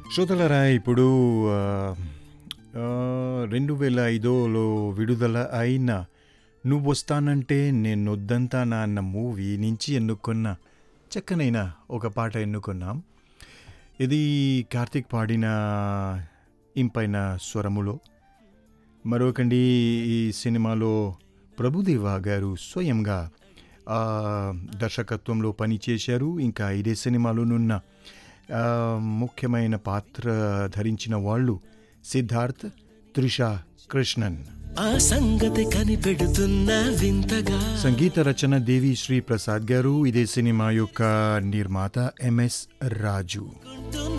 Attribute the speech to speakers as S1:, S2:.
S1: శ్రోతలరా ఇప్పుడు ఆ, ఆ, రెండు వేల ఐదులో విడుదల అయిన నువ్వు వస్తానంటే నేను వద్దంతానా అన్న మూవీ నుంచి ఎన్నుకున్న చక్కనైన ఒక పాట ఎన్నుకున్నాం ఇది కార్తీక్ పాడిన ఇంపైన స్వరములో మరొకండి ఈ సినిమాలో ప్రభుదేవా గారు స్వయంగా ఆ, దర్శకత్వంలో పనిచేశారు ఇంకా ఇదే సినిమాలోనున్న ఆ, ముఖ్యమైన పాత్ర ధరించిన వాళ్ళు సిద్ధార్థ్ త్రిష కృష్ణన్
S2: ఆ సంగతి కనిపెడుతున్న వింతగా
S1: సంగీత రచన దేవి శ్రీ ప్రసాద్ గారు ఇదే సినిమా యొక్క నిర్మాత ఎంఎస్ రాజు